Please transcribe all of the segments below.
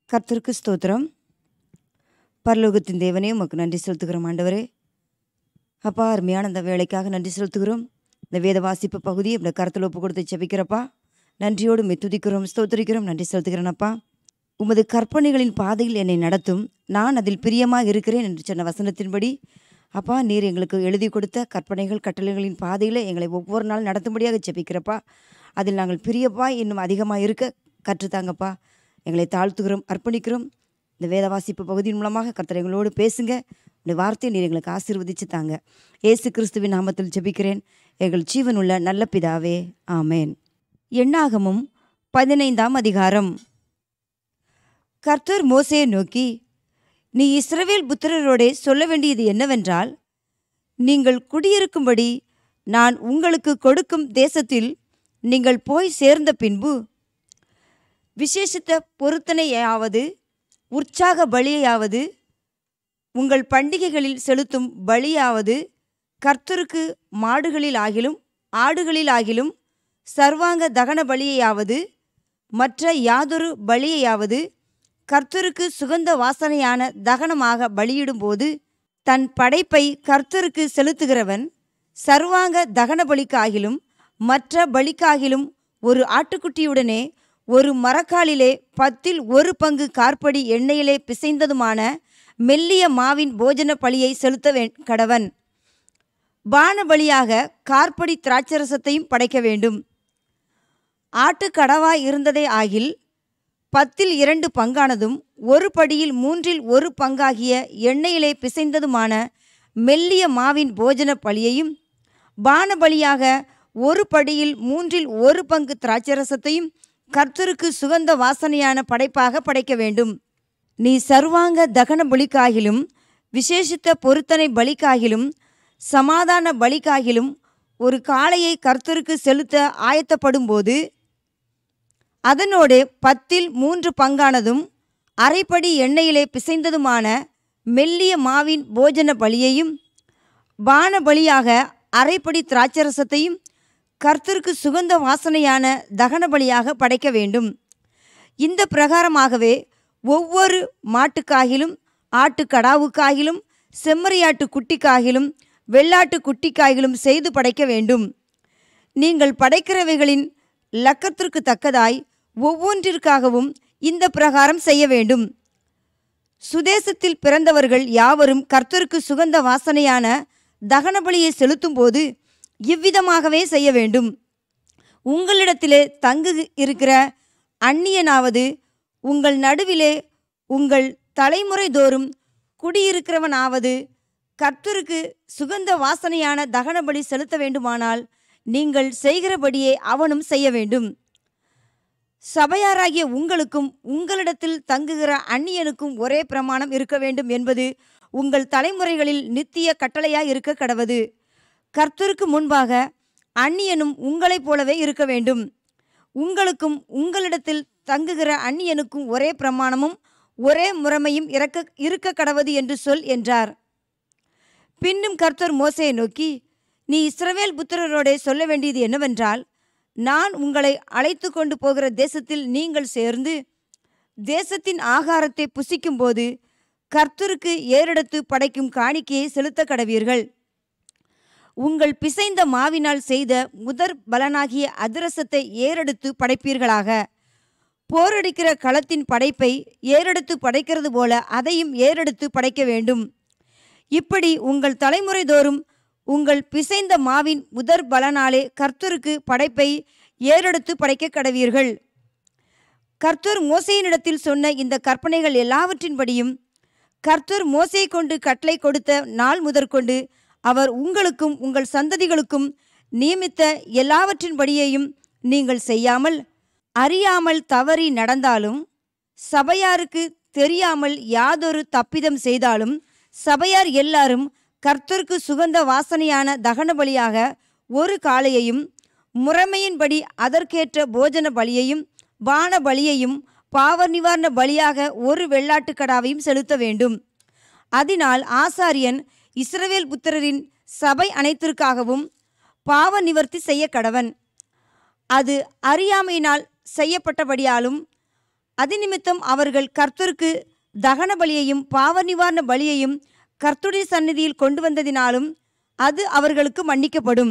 கர்த்தருக்கு ஸ்தோத்திரம் பரலோகத்தின் தேவனே உமக்கு நன்றி செலுத்துகிறோம் ஆண்டவரே அப்பா அருமையான இந்த வேலைக்காக நன்றி செலுத்துகிறோம் இந்த வேத வாசிப்பு பகுதி இந்த கருத்தில் ஒப்பு கொடுத்து செபிக்கிறப்பா நன்றியோடு மெய் துதிக்கிறோம் ஸ்தோத்திரிக்கிறோம் நன்றி செலுத்துகிறேனப்பா உமது கற்பனைகளின் பாதையில் என்னை நடத்தும் நான் அதில் பிரியமாக இருக்கிறேன் என்று சொன்ன வசனத்தின்படி அப்பா நீர் எங்களுக்கு எழுதி கொடுத்த கற்பனைகள் கட்டளைகளின் பாதையில் எங்களை ஒவ்வொரு நாள் நடத்தும்படியாக செபிக்கிறப்பா அதில் நாங்கள் பிரியப்பா இன்னும் அதிகமாக இருக்க கற்றுத்தாங்கப்பா எங்களை தாழ்த்துகிறோம் அர்ப்பணிக்கிறோம் இந்த வேத வாசிப்பு பகுதியின் மூலமாக கர்த்தர் எங்களோடு பேசுங்க இந்த வார்த்தையை நீர் எங்களுக்கு ஆசீர்வதிச்சு தாங்க ஏசு கிறிஸ்துவின் நாமத்தில் ஜெபிக்கிறேன் எங்கள் ஜீவனுள்ள நல்ல பிதாவே ஆமேன் எண்ணாகமும் பதினைந்தாம் அதிகாரம் கர்த்தர் மோசையை நோக்கி நீ இஸ்ரவேல் புத்திரரோடே சொல்ல வேண்டியது என்னவென்றால் நீங்கள் குடியிருக்கும்படி நான் உங்களுக்கு கொடுக்கும் தேசத்தில் நீங்கள் போய் சேர்ந்த பின்பு விசேஷித்த பொருத்தனையாவது உற்சாக பலியாவது உங்கள் பண்டிகைகளில் செலுத்தும் பலியாவது கர்த்தருக்கு மாடுகளில் ஆகிலும் ஆடுகளில் ஆகிலும் சர்வாங்க தகன பலியையாவது மற்ற யாதொரு பலியையாவது கர்த்தருக்கு சுகந்த வாசனையான தகனமாக பலியிடும்போது தன் படைப்பை கர்த்தருக்கு செலுத்துகிறவன் சர்வாங்க தகன பலிக்காகிலும் மற்ற பலிக்காகிலும் ஒரு ஆட்டுக்குட்டியுடனே ஒரு மரக்காலிலே பத்தில் ஒரு பங்கு கார்படி எண்ணெயிலே பிசைந்ததுமான மெல்லிய மாவின் போஜன பலியை செலுத்த வே கடவன் பான பலியாக கார்படி திராட்சரசத்தையும் படைக்க வேண்டும் ஆட்டுக்கடவாய் இருந்ததே ஆகில் பத்தில் இரண்டு பங்கானதும் ஒரு படியில் மூன்றில் ஒரு பங்காகிய எண்ணெயிலே பிசைந்ததுமான மெல்லிய மாவின் போஜன பலியையும் பான பலியாக ஒரு படியில் மூன்றில் ஒரு பங்கு திராட்சரசத்தையும் கர்த்தருக்கு சுகந்த வாசனையான படைப்பாக படைக்க வேண்டும் நீ சர்வாங்க தகன பலிக்காகிலும் விசேஷித்த பொருத்தனை பலிக்காகிலும் சமாதான பலிக்காகிலும் ஒரு காளையை கர்த்தருக்கு செலுத்த ஆயத்தப்படும்போது அதனோடு பத்தில் மூன்று பங்கானதும் அரைப்படி எண்ணெயிலே பிசைந்ததுமான மெல்லிய மாவின் போஜன பலியையும் பான பலியாக அரைப்படி திராட்சரசத்தையும் கர்த்தருக்கு சுகந்த வாசனையான தகன பலியாக படைக்க வேண்டும் இந்த பிரகாரமாகவே ஒவ்வொரு மாட்டுக்காகிலும் ஆட்டுக்கடாவுக்காகிலும் செம்மறியாட்டு குட்டிக்காகிலும் வெள்ளாட்டு குட்டிக்காகிலும் செய்து படைக்க வேண்டும் நீங்கள் படைக்கிறவைகளின் லக்கத்திற்கு தக்கதாய் ஒவ்வொன்றிற்காகவும் இந்த பிரகாரம் செய்ய வேண்டும் சுதேசத்தில் பிறந்தவர்கள் யாவரும் கர்த்தருக்கு சுகந்த வாசனையான தகனபலியை செலுத்தும்போது இவ்விதமாகவே செய்ய வேண்டும் உங்களிடத்திலே தங்கு இருக்கிற அந்நியனாவது உங்கள் நடுவிலே உங்கள் தலைமுறை தோறும் குடியிருக்கிறவனாவது கர்த்தருக்கு சுகந்த வாசனையான தகனபலி செலுத்த வேண்டுமானால் நீங்கள் செய்கிறபடியே அவனும் செய்ய வேண்டும் சபையாராகிய உங்களுக்கும் உங்களிடத்தில் தங்குகிற அந்நியனுக்கும் ஒரே பிரமாணம் இருக்க வேண்டும் என்பது உங்கள் தலைமுறைகளில் நித்திய கட்டளையாய் இருக்க கடவது கர்த்தருக்கு முன்பாக அந்நியனும் உங்களைப் போலவே இருக்க வேண்டும் உங்களுக்கும் உங்களிடத்தில் தங்குகிற அந்நியனுக்கும் ஒரே பிரமாணமும் ஒரே முறைமையும் இறக்க இருக்க கடவது என்று சொல் என்றார் பின்னும் கர்த்தர் மோசையை நோக்கி நீ இஸ்ரவேல் புத்திரரோடே சொல்ல வேண்டியது என்னவென்றால் நான் உங்களை அழைத்து கொண்டு போகிற தேசத்தில் நீங்கள் சேர்ந்து தேசத்தின் ஆகாரத்தை புசிக்கும்போது கர்த்தருக்கு ஏறெடுத்து படைக்கும் காணிக்கையை செலுத்த கடவீர்கள் உங்கள் பிசைந்த மாவினால் செய்த முதற் பலனாகிய அதிரசத்தை ஏறெடுத்து படைப்பீர்களாக போரடிக்கிற களத்தின் படைப்பை ஏறெடுத்து படைக்கிறது போல அதையும் ஏறெடுத்து படைக்க வேண்டும் இப்படி உங்கள் தலைமுறை தோறும் உங்கள் பிசைந்த மாவின் முதற் பலனாலே கர்த்தருக்கு படைப்பை ஏறெடுத்து படைக்க கடவீர்கள் கர்த்தர் மோசையினிடத்தில் சொன்ன இந்த கற்பனைகள் எல்லாவற்றின்படியும் கர்த்தர் மோசை கொண்டு கட்டளை கொடுத்த நாள் முதற்கொண்டு அவர் உங்களுக்கும் உங்கள் சந்ததிகளுக்கும் நியமித்த எல்லாவற்றின்படியையும் நீங்கள் செய்யாமல் அறியாமல் தவறி நடந்தாலும் சபையாருக்கு தெரியாமல் யாதொரு தப்பிதம் செய்தாலும் சபையார் எல்லாரும் கர்த்தருக்கு சுகந்த வாசனையான தகன பலியாக ஒரு காளையையும் முறைமையின்படி அதற்கேற்ற போஜன பலியையும் பான பலியையும் பாவ நிவாரண பலியாக ஒரு வெள்ளாட்டுக்கடாவையும் செலுத்த வேண்டும் அதனால் ஆசாரியன் இஸ்ரவேல் புத்திரரின் சபை அனைத்திற்காகவும் பாவ நிவர்த்தி செய்ய கடவன் அது அறியாமையினால் செய்யப்பட்டபடியாலும் அதிநிமித்தம் அவர்கள் கர்த்தருக்கு தகன பலியையும் பாவ நிவாரண பலியையும் கர்த்தருடைய சந்நிதியில் கொண்டு வந்ததினாலும் அது அவர்களுக்கு மன்னிக்கப்படும்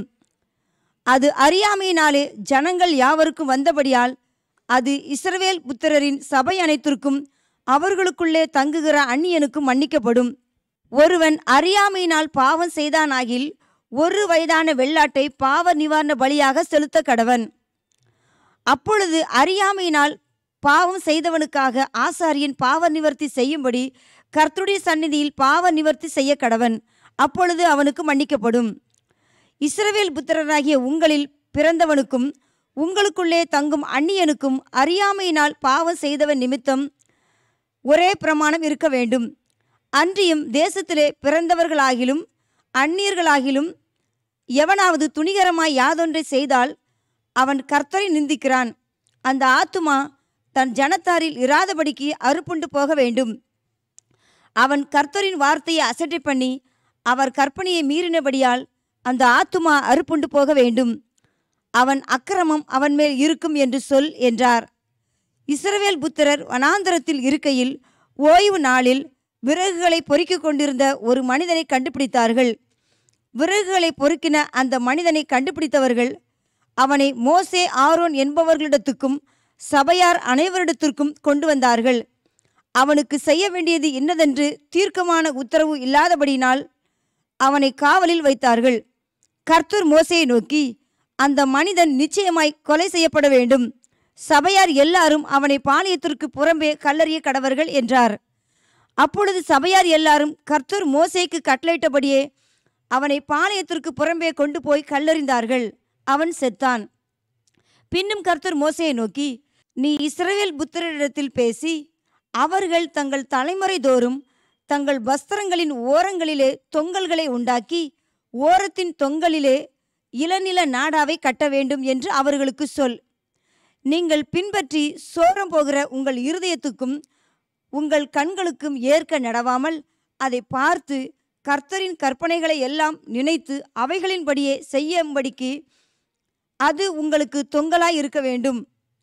அது அறியாமையினாலே ஜனங்கள் யாவருக்கும் வந்தபடியால் அது இஸ்ரவேல் புத்திரரின் சபை அனைத்திற்கும் அவர்களுக்குள்ளே தங்குகிற அந்நியனுக்கும் மன்னிக்கப்படும் ஒருவன் அறியாமையினால் பாவம் செய்தானாகில் ஒரு வயதான வெள்ளாட்டை பாவ நிவாரண பலியாக செலுத்த கடவன் அப்பொழுது அறியாமையினால் பாவம் செய்தவனுக்காக ஆசாரியன் பாவ நிவர்த்தி செய்யும்படி கர்த்தருடைய சந்நிதியில் பாவ நிவர்த்தி செய்ய கடவன் அப்பொழுது அவனுக்கு மன்னிக்கப்படும் இஸ்ரவேல் புத்திரராகிய உங்களில் பிறந்தவனுக்கும் உங்களுக்குள்ளே தங்கும் அந்நியனுக்கும் அறியாமையினால் பாவம் செய்தவன் நிமித்தம் ஒரே பிரமாணம் இருக்க வேண்டும் அன்றியும் தேசத்திலே பிறந்தவர்களாகிலும் அந்நியர்களாகிலும் எவனாவது துணிகரமாய் யாதொன்றை செய்தால் அவன் கர்த்தரை நிந்திக்கிறான் அந்த ஆத்துமா தன் ஜனத்தாரில் இராதபடிக்கு அறுப்புண்டு போக வேண்டும் அவன் கர்த்தரின் வார்த்தையை அசட்டை பண்ணி அவர் கற்பனையை மீறினபடியால் அந்த ஆத்துமா அறுப்புண்டு போக வேண்டும் அவன் அக்கிரமம் அவன் மேல் இருக்கும் என்று சொல் என்றார் இஸ்ரவேல் புத்திரர் வனாந்தரத்தில் இருக்கையில் ஓய்வு நாளில் விறகுகளை பொறுக்கிக் கொண்டிருந்த ஒரு மனிதனை கண்டுபிடித்தார்கள் விறகுகளை பொறுக்கின அந்த மனிதனை கண்டுபிடித்தவர்கள் அவனை மோசே ஆரோன் என்பவர்களிடத்துக்கும் சபையார் அனைவரிடத்திற்கும் கொண்டு வந்தார்கள் அவனுக்கு செய்ய வேண்டியது இன்னதென்று தீர்க்கமான உத்தரவு இல்லாதபடியினால் அவனை காவலில் வைத்தார்கள் கர்த்தர் மோசையை நோக்கி அந்த மனிதன் நிச்சயமாய் கொலை செய்யப்பட வேண்டும் சபையார் எல்லாரும் அவனை பாளையத்திற்கு புறம்பே கல்லறிய கடவர்கள் என்றார் அப்பொழுது சபையார் எல்லாரும் கர்த்தர் மோசேக்கு கட்டளையிட்டபடியே அவனை பாளையத்திற்கு புறம்பே கொண்டு போய் கல்லறிந்தார்கள் அவன் செத்தான் பின்னும் கர்த்தர் மோசையை நோக்கி நீ இஸ்ரவேல் புத்திரரிடத்தில் பேசி அவர்கள் தங்கள் தலைமுறை தோறும் தங்கள் வஸ்திரங்களின் ஓரங்களிலே தொங்கல்களை உண்டாக்கி ஓரத்தின் தொங்கலிலே இளநில நாடாவை கட்ட வேண்டும் என்று அவர்களுக்கு சொல் நீங்கள் பின்பற்றி சோரம் போகிற உங்கள் இருதயத்துக்கும் உங்கள் கண்களுக்கும் ஏற்க நடவாமல் அதை பார்த்து கர்த்தரின் கற்பனைகளை எல்லாம் நினைத்து அவைகளின்படியே செய்யும்படிக்கு அது உங்களுக்கு தொங்கலாய் இருக்க வேண்டும்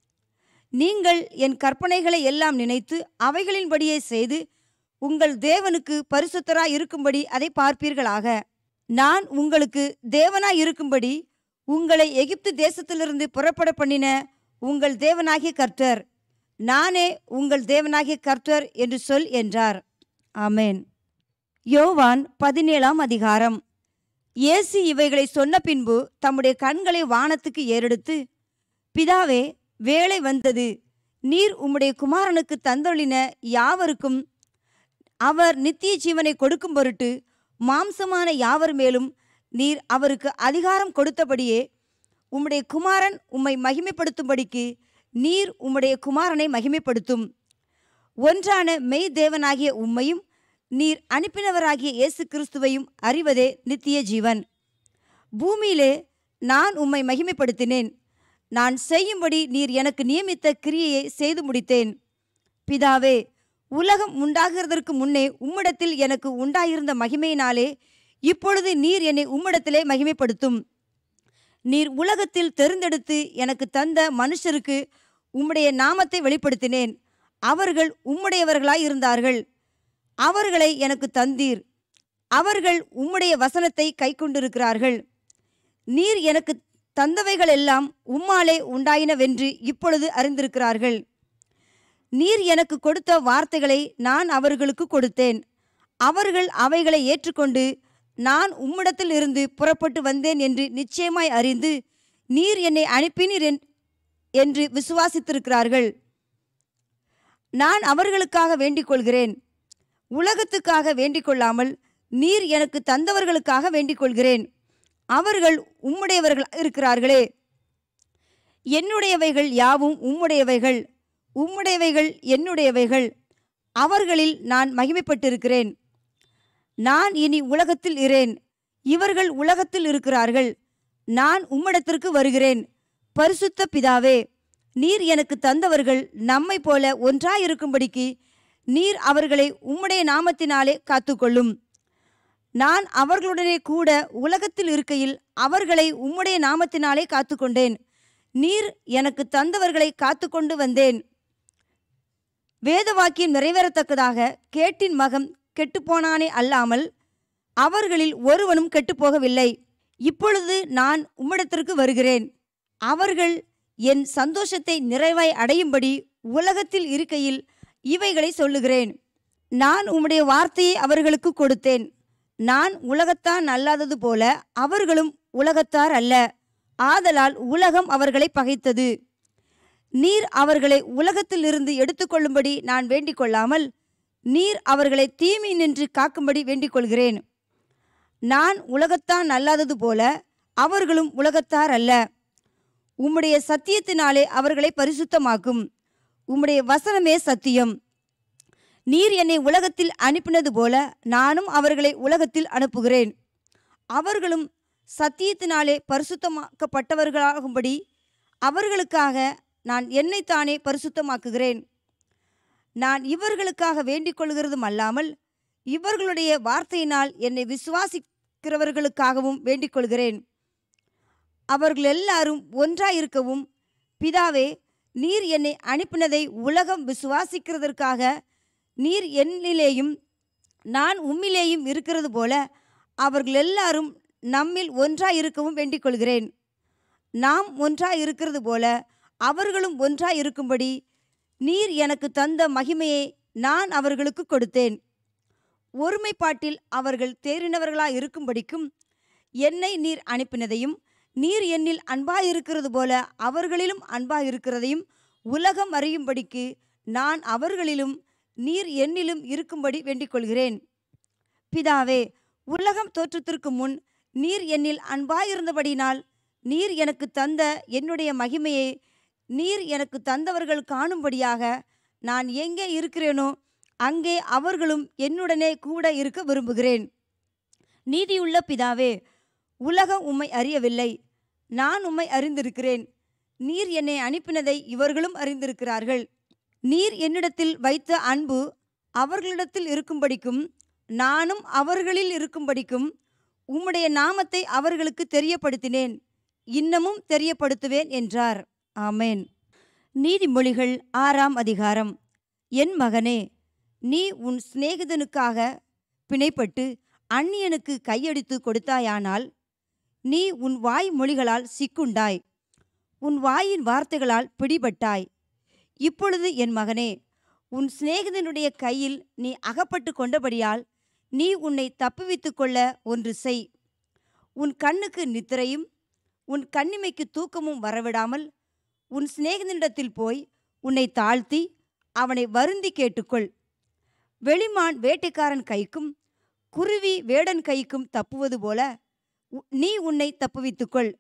நீங்கள் என் கற்பனைகளை எல்லாம் நினைத்து அவைகளின்படியே செய்து உங்கள் தேவனுக்கு பரிசுத்தராய் இருக்கும்படி அதை பார்ப்பீர்களாக நான் உங்களுக்கு தேவனாய் இருக்கும்படி உங்களை எகிப்து தேசத்திலிருந்து புறப்பட பண்ணின உங்கள் தேவனாகிய கர்த்தர் நானே உங்கள் தேவனாகிய கர்த்தர் என்று சொல் என்றார் ஆமென் யோவான் பதினேழாம் அதிகாரம் இயேசு இவைகளை சொன்ன பின்பு தம்முடைய கண்களை வானத்துக்கு ஏறெடுத்து பிதாவே வேலை வந்தது நீர் உம்முடைய குமாரனுக்கு தந்தொழின யாவருக்கும் அவர் நித்திய ஜீவனை கொடுக்கும் பொருட்டு மாம்சமான யாவர் மேலும் நீர் அவருக்கு அதிகாரம் கொடுத்தபடியே உம்முடைய குமாரன் உம்மை மகிமைப்படுத்தும்படிக்கு நீர் உம்முடைய குமாரனை மகிமைப்படுத்தும் ஒன்றான மெய் தேவனாகிய உம்மையும் நீர் அனுப்பினவராகிய இயேசு கிறிஸ்துவையும் அறிவதே நித்திய ஜீவன் பூமியிலே நான் உம்மை மகிமைப்படுத்தினேன் நான் செய்யும்படி நீர் எனக்கு நியமித்த கிரியையை செய்து முடித்தேன் பிதாவே உலகம் உண்டாகிறதற்கு முன்னே உம்மிடத்தில் எனக்கு உண்டாயிருந்த மகிமையினாலே இப்பொழுது நீர் என்னை உம்மிடத்திலே மகிமைப்படுத்தும் நீர் உலகத்தில் தெரிந்தெடுத்து எனக்கு தந்த மனுஷருக்கு உம்முடைய நாமத்தை வெளிப்படுத்தினேன் அவர்கள் உம்முடையவர்களாய் இருந்தார்கள் அவர்களை எனக்கு தந்தீர் அவர்கள் உம்முடைய வசனத்தை கைக்கொண்டிருக்கிறார்கள் நீர் எனக்கு தந்தவைகள் எல்லாம் உம்மாலே உண்டாயினவென்று இப்பொழுது அறிந்திருக்கிறார்கள் நீர் எனக்கு கொடுத்த வார்த்தைகளை நான் அவர்களுக்கு கொடுத்தேன் அவர்கள் அவைகளை ஏற்றுக்கொண்டு நான் உம்மிடத்தில் இருந்து புறப்பட்டு வந்தேன் என்று நிச்சயமாய் அறிந்து நீர் என்னை அனுப்பினீர் என்- என்று விசுவாசித்திருக்கிறார்கள் நான் அவர்களுக்காக வேண்டிக் கொள்கிறேன் உலகத்துக்காக வேண்டிக் கொள்ளாமல் நீர் எனக்கு தந்தவர்களுக்காக வேண்டிக் கொள்கிறேன் அவர்கள் உம்முடையவர்கள் இருக்கிறார்களே என்னுடையவைகள் யாவும் உம்முடையவைகள் உம்முடையவைகள் என்னுடையவைகள் அவர்களில் நான் மகிமைப்பட்டிருக்கிறேன் நான் இனி உலகத்தில் இரேன் இவர்கள் உலகத்தில் இருக்கிறார்கள் நான் உம்மிடத்திற்கு வருகிறேன் பரிசுத்த பிதாவே நீர் எனக்கு தந்தவர்கள் நம்மை போல ஒன்றாயிருக்கும்படிக்கு நீர் அவர்களை உம்முடைய நாமத்தினாலே காத்துக்கொள்ளும் நான் அவர்களுடனே கூட உலகத்தில் இருக்கையில் அவர்களை உம்முடைய நாமத்தினாலே காத்துக்கொண்டேன் நீர் எனக்கு தந்தவர்களை காத்துக்கொண்டு வந்தேன் வேதவாக்கியம் நிறைவேறத்தக்கதாக கேட்டின் மகன் கெட்டுப்போனானே அல்லாமல் அவர்களில் ஒருவனும் கெட்டுப்போகவில்லை இப்பொழுது நான் உம்மிடத்திற்கு வருகிறேன் அவர்கள் என் சந்தோஷத்தை நிறைவாய் அடையும்படி உலகத்தில் இருக்கையில் இவைகளை சொல்லுகிறேன் நான் உம்முடைய வார்த்தையை அவர்களுக்கு கொடுத்தேன் நான் உலகத்தான் அல்லாதது போல அவர்களும் உலகத்தார் அல்ல ஆதலால் உலகம் அவர்களை பகைத்தது நீர் அவர்களை உலகத்திலிருந்து எடுத்துக்கொள்ளும்படி நான் வேண்டிக் கொள்ளாமல் நீர் அவர்களை தீமை நின்று காக்கும்படி வேண்டிக் கொள்கிறேன் நான் உலகத்தான் அல்லாதது போல அவர்களும் உலகத்தார் அல்ல உம்முடைய சத்தியத்தினாலே அவர்களை பரிசுத்தமாக்கும் உம்முடைய வசனமே சத்தியம் நீர் என்னை உலகத்தில் அனுப்பினது போல நானும் அவர்களை உலகத்தில் அனுப்புகிறேன் அவர்களும் சத்தியத்தினாலே பரிசுத்தமாக்கப்பட்டவர்களாகும்படி அவர்களுக்காக நான் என்னைத்தானே பரிசுத்தமாக்குகிறேன் நான் இவர்களுக்காக வேண்டிக் கொள்கிறதும் அல்லாமல் இவர்களுடைய வார்த்தையினால் என்னை விசுவாசிக்கிறவர்களுக்காகவும் வேண்டிக் கொள்கிறேன் அவர்கள் எல்லாரும் ஒன்றாயிருக்கவும் பிதாவே நீர் என்னை அனுப்பினதை உலகம் விசுவாசிக்கிறதற்காக நீர் என்னிலேயும் நான் உம்மிலேயும் இருக்கிறது போல அவர்கள் எல்லாரும் நம்மில் ஒன்றாயிருக்கவும் வேண்டிக் கொள்கிறேன் நாம் ஒன்றாய் இருக்கிறது போல அவர்களும் ஒன்றாய் இருக்கும்படி நீர் எனக்கு தந்த மகிமையை நான் அவர்களுக்கு கொடுத்தேன் ஒருமைப்பாட்டில் அவர்கள் தேறினவர்களாய் இருக்கும்படிக்கும் என்னை நீர் அனுப்பினதையும் நீர் என்னில் அன்பாயிருக்கிறது போல அவர்களிலும் அன்பாயிருக்கிறதையும் உலகம் அறியும்படிக்கு நான் அவர்களிலும் நீர் என்னிலும் இருக்கும்படி வேண்டிக் கொள்கிறேன் பிதாவே உலகம் தோற்றத்திற்கு முன் நீர் என்னில் அன்பாயிருந்தபடினால் நீர் எனக்கு தந்த என்னுடைய மகிமையை நீர் எனக்கு தந்தவர்கள் காணும்படியாக நான் எங்கே இருக்கிறேனோ அங்கே அவர்களும் என்னுடனே கூட இருக்க விரும்புகிறேன் நீதியுள்ள பிதாவே உலகம் உம்மை அறியவில்லை நான் உம்மை அறிந்திருக்கிறேன் நீர் என்னை அனுப்பினதை இவர்களும் அறிந்திருக்கிறார்கள் நீர் என்னிடத்தில் வைத்த அன்பு அவர்களிடத்தில் இருக்கும்படிக்கும் நானும் அவர்களில் இருக்கும்படிக்கும் உம்முடைய நாமத்தை அவர்களுக்கு தெரியப்படுத்தினேன் இன்னமும் தெரியப்படுத்துவேன் என்றார் ஆமேன் நீதிமொழிகள் ஆறாம் அதிகாரம் என் மகனே நீ உன் சிநேகிதனுக்காக பிணைப்பட்டு அந்நியனுக்கு கையடித்து கொடுத்தாயானால் நீ உன் வாய் மொழிகளால் சிக்குண்டாய் உன் வாயின் வார்த்தைகளால் பிடிபட்டாய் இப்பொழுது என் மகனே உன் சிநேகிதனுடைய கையில் நீ அகப்பட்டு கொண்டபடியால் நீ உன்னை தப்புவித்துக் கொள்ள ஒன்று செய் உன் கண்ணுக்கு நித்திரையும் உன் கண்ணிமைக்கு தூக்கமும் வரவிடாமல் உன் சிநேகிதனிடத்தில் போய் உன்னை தாழ்த்தி அவனை வருந்தி கேட்டுக்கொள் வெளிமான் வேட்டைக்காரன் கைக்கும் குருவி வேடன் கைக்கும் தப்புவது போல உ- நீ உன்னை தப்புவித்துக்கொள்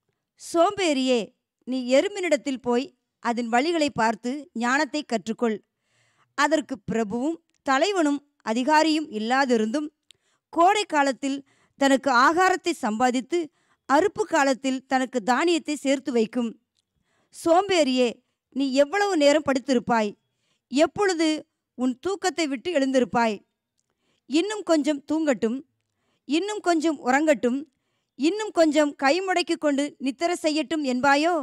சோம்பேறியே நீ எறும்பினிடத்தில் போய் அதன் வழிகளை பார்த்து ஞானத்தை கற்றுக்கொள் அதற்கு பிரபுவும் தலைவனும் அதிகாரியும் இல்லாதிருந்தும் கோடை காலத்தில் தனக்கு ஆகாரத்தை சம்பாதித்து அறுப்பு காலத்தில் தனக்கு தானியத்தை சேர்த்து வைக்கும் சோம்பேறியே நீ எவ்வளவு நேரம் படுத்திருப்பாய் எப்பொழுது உன் தூக்கத்தை விட்டு எழுந்திருப்பாய் இன்னும் கொஞ்சம் தூங்கட்டும் இன்னும் கொஞ்சம் உறங்கட்டும் இன்னும் கொஞ்சம் கைமுடக்கி கொண்டு நித்திர செய்யட்டும் என்பாயோ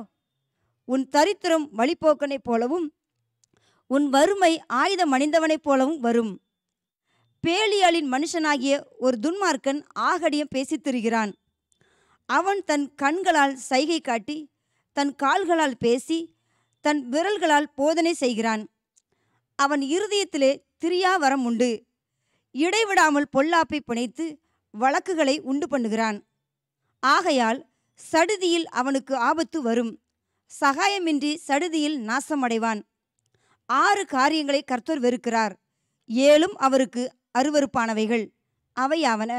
உன் தரித்திரம் வழிப்போக்கனைப் போலவும் உன் வறுமை ஆயுதம் அணிந்தவனைப் போலவும் வரும் பேலியாளின் மனுஷனாகிய ஒரு துன்மார்க்கன் ஆகடியம் பேசித் திரிகிறான் அவன் தன் கண்களால் சைகை காட்டி தன் கால்களால் பேசி தன் விரல்களால் போதனை செய்கிறான் அவன் இருதயத்திலே திரியாவரம் உண்டு இடைவிடாமல் பொல்லாப்பை பிணைத்து வழக்குகளை உண்டு பண்ணுகிறான் ஆகையால் சடுதியில் அவனுக்கு ஆபத்து வரும் சகாயமின்றி சடுதியில் நாசமடைவான் ஆறு காரியங்களை கர்த்தர் வெறுக்கிறார் ஏழும் அவருக்கு அருவருப்பானவைகள் அவையாவன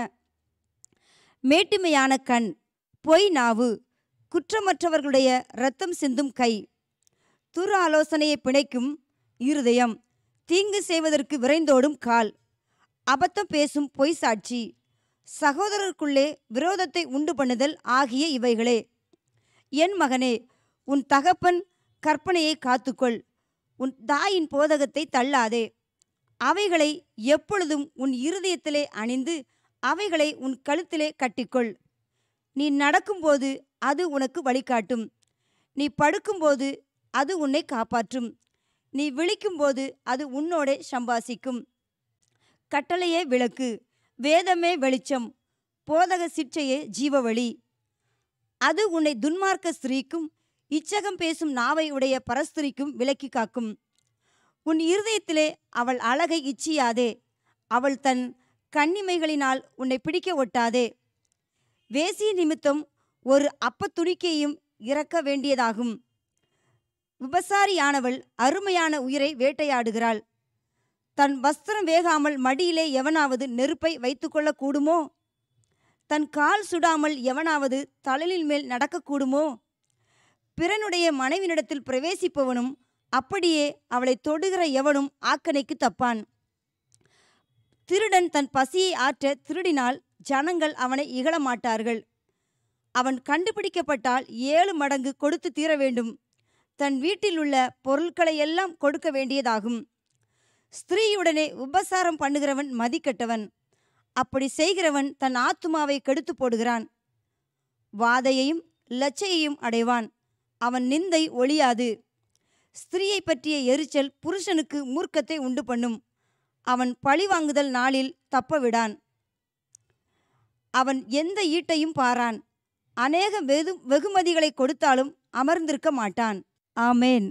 மேட்டுமையான கண் பொய் நாவு குற்றமற்றவர்களுடைய இரத்தம் சிந்தும் கை துரு ஆலோசனையை பிணைக்கும் இருதயம் தீங்கு செய்வதற்கு விரைந்தோடும் கால் அபத்தம் பேசும் பொய் சாட்சி சகோதரருக்குள்ளே விரோதத்தை உண்டு பண்ணுதல் ஆகிய இவைகளே என் மகனே உன் தகப்பன் கற்பனையை காத்துக்கொள் உன் தாயின் போதகத்தை தள்ளாதே அவைகளை எப்பொழுதும் உன் இருதயத்திலே அணிந்து அவைகளை உன் கழுத்திலே கட்டிக்கொள் நீ நடக்கும்போது அது உனக்கு வழிகாட்டும் நீ படுக்கும்போது அது உன்னை காப்பாற்றும் நீ விழிக்கும்போது அது உன்னோடே சம்பாசிக்கும் கட்டளையே விளக்கு வேதமே வெளிச்சம் போதக சிற்சையே ஜீவவழி அது உன்னை துன்மார்க்க ஸ்திரீக்கும் இச்சகம் பேசும் நாவை உடைய பரஸ்திரிக்கும் விலக்கி காக்கும் உன் இருதயத்திலே அவள் அழகை இச்சியாதே அவள் தன் கண்ணிமைகளினால் உன்னை பிடிக்க ஒட்டாதே வேசி நிமித்தம் ஒரு அப்பத்துணிக்கையும் இறக்க வேண்டியதாகும் விபசாரியானவள் அருமையான உயிரை வேட்டையாடுகிறாள் தன் வஸ்திரம் வேகாமல் மடியிலே எவனாவது நெருப்பை வைத்துக்கொள்ள கூடுமோ தன் கால் சுடாமல் எவனாவது தழலின் மேல் நடக்கக்கூடுமோ பிறனுடைய மனைவினிடத்தில் பிரவேசிப்பவனும் அப்படியே அவளை தொடுகிற எவனும் ஆக்கனைக்கு தப்பான் திருடன் தன் பசியை ஆற்ற திருடினால் ஜனங்கள் அவனை இகழமாட்டார்கள் அவன் கண்டுபிடிக்கப்பட்டால் ஏழு மடங்கு கொடுத்து தீர வேண்டும் தன் வீட்டில் உள்ள பொருட்களை எல்லாம் கொடுக்க வேண்டியதாகும் ஸ்திரீயுடனே உபசாரம் பண்ணுகிறவன் மதிக்கட்டவன் அப்படி செய்கிறவன் தன் ஆத்துமாவை கெடுத்து போடுகிறான் வாதையையும் லச்சையையும் அடைவான் அவன் நிந்தை ஒழியாது ஸ்திரீயை பற்றிய எரிச்சல் புருஷனுக்கு மூர்க்கத்தை உண்டு பண்ணும் அவன் பழிவாங்குதல் நாளில் தப்ப விடான் அவன் எந்த ஈட்டையும் பாரான் அநேக வெகு வெகுமதிகளை கொடுத்தாலும் அமர்ந்திருக்க மாட்டான் ஆமேன்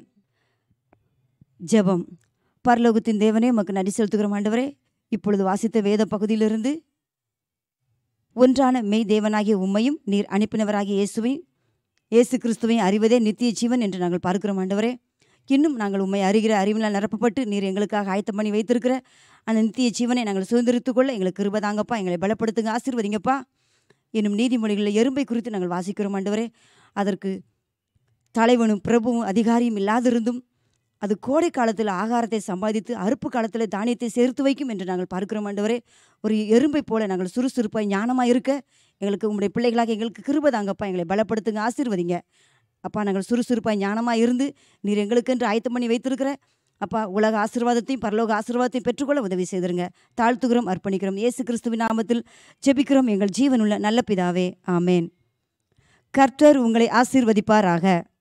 ஜெபம் பரலோகத்தின் தேவனே உமக்கு நடி செலுத்துகிறோம் ஆண்டவரே இப்பொழுது வாசித்த வேத பகுதியிலிருந்து ஒன்றான மெய் தேவனாகிய உம்மையும் நீர் அனுப்பினவராகிய இயேசுவையும் இயேசு கிறிஸ்துவையும் அறிவதே நித்திய ஜீவன் என்று நாங்கள் பார்க்கிறோம் ஆண்டவரே இன்னும் நாங்கள் உண்மை அறிகிற அறிவினால் நிரப்பப்பட்டு நீர் எங்களுக்காக ஆயத்தம் பண்ணி வைத்திருக்கிற அந்த நித்திய ஜீவனை நாங்கள் சுதந்திரித்துக் கொள்ள எங்களுக்கு கிருபை தாங்கப்பா எங்களை பலப்படுத்துங்க ஆசீர்வதிங்கப்பா இன்னும் நீதிமொழிகளில் எறும்பை குறித்து நாங்கள் வாசிக்கிறோம் ஆண்டவரே அதற்கு தலைவனும் பிரபுவும் அதிகாரியும் இல்லாதிருந்தும் அது கோடை காலத்தில் ஆகாரத்தை சம்பாதித்து அறுப்பு காலத்தில் தானியத்தை சேர்த்து வைக்கும் என்று நாங்கள் பார்க்கிறோம் ஆண்டவரே ஒரு எறும்பை போல நாங்கள் சுறுசுறுப்பாய் ஞானமாக இருக்க எங்களுக்கு உங்களுடைய பிள்ளைகளாக எங்களுக்கு கிருபை தாங்கப்பா எங்களை பலப்படுத்துங்க ஆசீர்வதிங்க அப்பா நாங்கள் சுறுசுறுப்பாய் ஞானமாக இருந்து நீர் எங்களுக்கென்று ஆயத்தம் பண்ணி வைத்திருக்கிற அப்பா உலக ஆசீர்வாதத்தையும் பரலோக ஆசீர்வாதத்தையும் பெற்றுக்கொள்ள உதவி செய்திருங்க தாழ்த்துகிறோம் அர்ப்பணிக்கிறோம் இயேசு கிறிஸ்துவின் நாமத்தில் ஜெபிக்கிறோம் எங்கள் ஜீவனுள்ள நல்ல பிதாவே ஆமேன் கர்த்தர் உங்களை ஆசீர்வதிப்பாராக